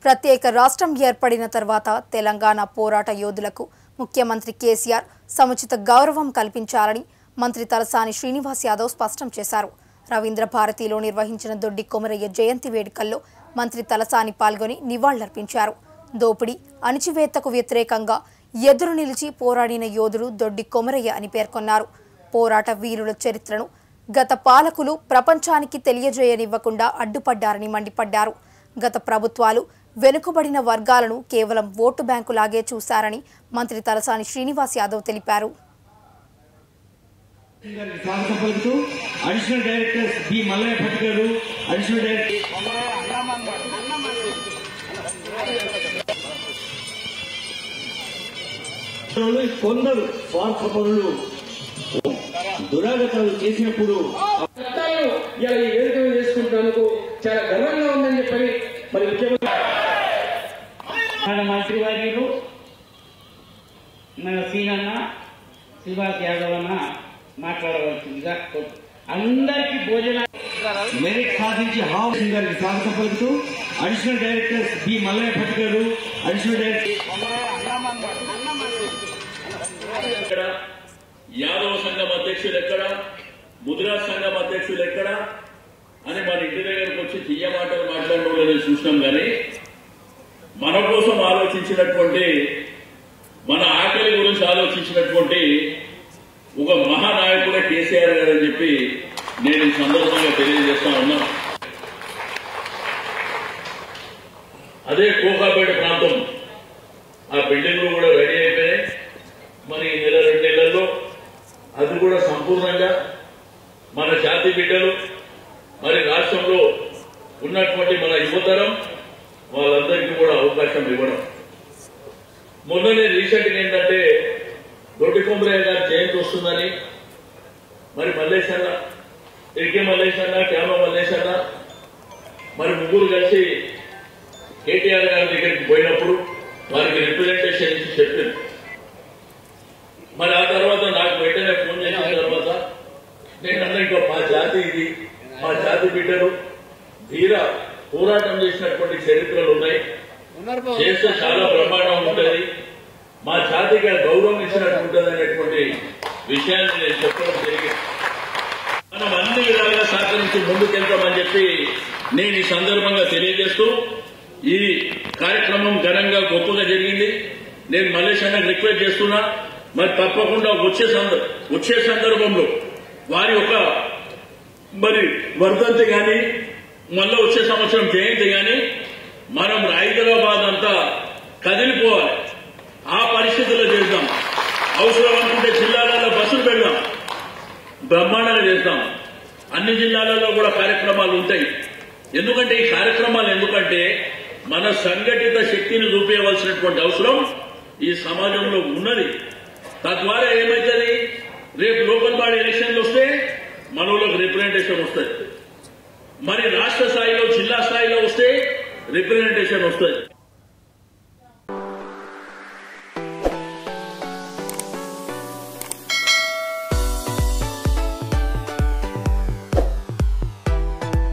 ప్రత్యేక రాష్ట్రం ఏర్పడిన తర్వాత తెలంగాణ పోరాట యోధులకు ముఖ్యమంత్రి కేసీఆర్ సముచిత గౌరవం కల్పించాలని మంత్రి తలసాని శ్రీనివాస్ యాదవ్ స్పష్టం చేశారు రవీంద్ర భారతిలో నిర్వహించిన దొడ్డి కొమరయ్య జయంతి వేడుకల్లో మంత్రి తలసాని పాల్గొని నివాళులర్పించారు దోపిడీ అణిచివేతకు వ్యతిరేకంగా ఎదురు నిలిచి పోరాడిన యోధుడు దొడ్డి కొమరయ్య అని పేర్కొన్నారు పోరాట వీరుల చరిత్రను గత పాలకులు ప్రపంచానికి తెలియజేయనివ్వకుండా అడ్డుపడ్డారని మండిపడ్డారు గత ప్రభుత్వాలు వెనుకబడిన వర్గాలను కేవలం ఓటు బ్యాంకులాగే చూశారని మంత్రి తలసాని శ్రీనివాస్ యాదవ్ తెలిపారు గారికి స్వాగతం పలుకుతూ additional director B Mallaiah Bhat గారు అడిషనల్ డైరెక్టర్ కొందరు స్వార్థపరులు దురాగతాలు చేసినప్పుడు చట్టాలను ఇలా ఈ వేదిక మీద చేసుకుంటున్నందుకు చాలా గర్వంగా ఉందని చెప్పని మరి ముఖ్యమంత్రి మన మంత్రివర్యులు మన సీనన్న శ్రీనివాస్ యాదవ్ అన్న మాట్లాడవలసిందిగా కోరు- అందరికీ భోజన మెరిట్ సాధించి హావ్ సింగ్ గారికి స్వాగతం పలుకుతూ additional director B Mallaiah Bhat గారు అడిషనల్ డైరెక్టర్ ఎక్కడ యాదవ సంఘం అధ్యక్షులు ఎక్కడ ముద్రా సంఘం అధ్యక్షులు ఎక్కడ అని మన ఇంటి దగ్గరకు వచ్చి తీయ మాటలు మాట్లాడడం లేదో చూసినాం కానీ మన కోసం ఆలోచించినటువంటి మన ఆకలి గురించి ఆలోచించినటువంటి ఒక మహానాయకుడే కేసీఆర్ గారు అని చెప్పి నేను ఈ సందర్భంగా తెలియజేస్తా ఉన్నా అదే కోకాపేట ప్రాంతం ఆ బిల్డింగ్లు కూడా రెడీ అయిపోయాయి మరి ఈ నెల రెండు నెలల్లో అది కూడా సంపూర్ణంగా మన జాతి బిడ్డలు మరి రాష్ట్రంలో ఉన్నటువంటి మన యువతరం వాళ్ళందరికీ కూడా అవకాశం ఇవ్వడం మొన్ననే రీసెంట్గా ఏంటంటే దొడ్డి కొమరయ్య గారి జయంతి వస్తుందని మరి మల్లేశన్న ఎరికే మల్లేశన్న క్యామ మల్లేశన్న మరి ముగ్గురు కలిసి కేటీఆర్ గారి దగ్గరికి పోయినప్పుడు వారికి రిప్రజెంటేషన్ ఇచ్చి చెప్పింది మరి ఆ తర్వాత నాకు వెంటనే ఫోన్ చేసిన తర్వాత నేను అన్నట్టు మా జాతి ఇది మా జాతి బిడ్డలు ధీర పోరాటం చేసినటువంటి చరిత్రలు ఉన్నాయి చేస్తే చాలా బ్రహ్మాండం ఉంటుంది మా జాతికి ఆ గౌరవం ఇచ్చినట్టు ఉంటుంది అనేటువంటి విషయాన్ని నేను చెప్పడం జరిగింది మనం అన్ని విధాలుగా సహకరించి ముందుకెళ్తామని చెప్పి నేను ఈ సందర్భంగా తెలియజేస్తూ ఈ కార్యక్రమం ఘనంగా గొప్పగా జరిగింది నేను మల్లేశానికి రిక్వెస్ట్ చేస్తున్నా మరి తప్పకుండా వచ్చే సంద వచ్చే సందర్భంలో వారి యొక్క మరి వర్ధంతి కానీ మళ్ళీ వచ్చే సంవత్సరం జయంతి కానీ మనం హైదరాబాద్ అంతా కదిలిపోవాలి ఆ పరిస్థితుల్లో చేద్దాం అవసరం అనుకుంటే జిల్లాలలో బస్సులు పెడదాం బ్రహ్మాండంగా చేస్తాం అన్ని జిల్లాలలో కూడా కార్యక్రమాలు ఉంటాయి ఎందుకంటే ఈ కార్యక్రమాలు ఎందుకంటే మన సంఘటిత శక్తిని చూపించవలసినటువంటి అవసరం ఈ సమాజంలో ఉన్నది తద్వారా ఏమవుతుంది రేపు లోకల్ బాడీ ఎలక్షన్లు వస్తే మనలోకి రిప్రజెంటేషన్ వస్తుంది మరి రాష్ట్ర స్థాయిలో జిల్లా స్థాయిలో వస్తే రిప్రజెంటేషన్ వస్తుంది